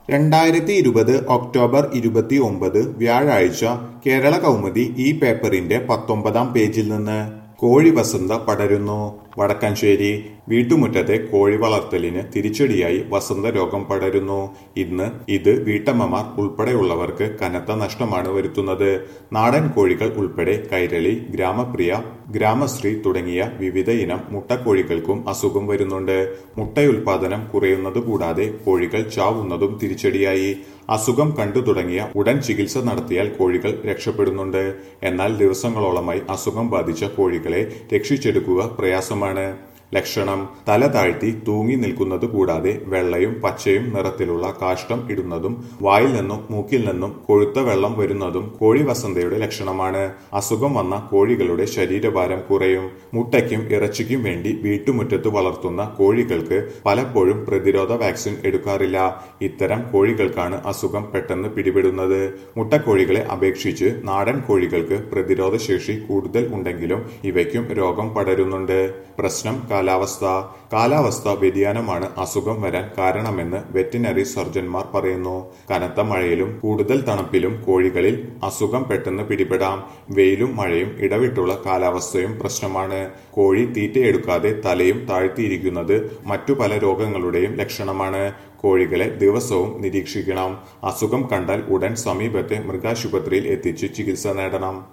രണ്ടായിരത്തി ഇരുപത് ഒക്ടോബർ ഇരുപത്തി ഒമ്പത് വ്യാഴാഴ്ച കേരള കൗമുദി ഈ പേപ്പറിന്റെ പത്തൊമ്പതാം പേജിൽ നിന്ന് കോഴി വസന്ത പടരുന്നു വടക്കഞ്ചേരി വീട്ടുമുറ്റത്തെ കോഴി വളർത്തലിന് തിരിച്ചടിയായി വസന്ത രോഗം പടരുന്നു ഇന്ന് ഇത് വീട്ടമ്മമാർ ഉൾപ്പെടെയുള്ളവർക്ക് കനത്ത നഷ്ടമാണ് വരുത്തുന്നത് നാടൻ കോഴികൾ ഉൾപ്പെടെ കൈരളി ഗ്രാമപ്രിയ ഗ്രാമശ്രീ തുടങ്ങിയ വിവിധ ഇനം മുട്ടക്കോഴികൾക്കും അസുഖം വരുന്നുണ്ട് മുട്ടയുൽപാദനം കുറയുന്നത് കൂടാതെ കോഴികൾ ചാവുന്നതും തിരിച്ചടിയായി അസുഖം കണ്ടു തുടങ്ങിയ ഉടൻ ചികിത്സ നടത്തിയാൽ കോഴികൾ രക്ഷപ്പെടുന്നുണ്ട് എന്നാൽ ദിവസങ്ങളോളമായി അസുഖം ബാധിച്ച കോഴികളെ രക്ഷിച്ചെടുക്കുക പ്രയാസമാണ് ലക്ഷണം തല താഴ്ത്തി തൂങ്ങി നിൽക്കുന്നത് കൂടാതെ വെള്ളയും പച്ചയും നിറത്തിലുള്ള കാഷ്ടം ഇടുന്നതും വായിൽ നിന്നും മൂക്കിൽ നിന്നും കൊഴുത്ത വെള്ളം വരുന്നതും കോഴി വസന്തയുടെ ലക്ഷണമാണ് അസുഖം വന്ന കോഴികളുടെ ശരീരഭാരം കുറയും മുട്ടയ്ക്കും ഇറച്ചിക്കും വേണ്ടി വീട്ടുമുറ്റത്ത് വളർത്തുന്ന കോഴികൾക്ക് പലപ്പോഴും പ്രതിരോധ വാക്സിൻ എടുക്കാറില്ല ഇത്തരം കോഴികൾക്കാണ് അസുഖം പെട്ടെന്ന് പിടിപെടുന്നത് മുട്ടക്കോഴികളെ അപേക്ഷിച്ച് നാടൻ കോഴികൾക്ക് പ്രതിരോധ ശേഷി കൂടുതൽ ഉണ്ടെങ്കിലും ഇവയ്ക്കും രോഗം പടരുന്നുണ്ട് പ്രശ്നം കാലാവസ്ഥ കാലാവസ്ഥ വ്യതിയാനമാണ് അസുഖം വരാൻ കാരണമെന്ന് വെറ്റിനറി സർജൻമാർ പറയുന്നു കനത്ത മഴയിലും കൂടുതൽ തണുപ്പിലും കോഴികളിൽ അസുഖം പെട്ടെന്ന് പിടിപെടാം വെയിലും മഴയും ഇടവിട്ടുള്ള കാലാവസ്ഥയും പ്രശ്നമാണ് കോഴി തീറ്റയെടുക്കാതെ തലയും താഴ്ത്തിയിരിക്കുന്നത് മറ്റു പല രോഗങ്ങളുടെയും ലക്ഷണമാണ് കോഴികളെ ദിവസവും നിരീക്ഷിക്കണം അസുഖം കണ്ടാൽ ഉടൻ സമീപത്തെ മൃഗാശുപത്രിയിൽ എത്തിച്ച് ചികിത്സ നേടണം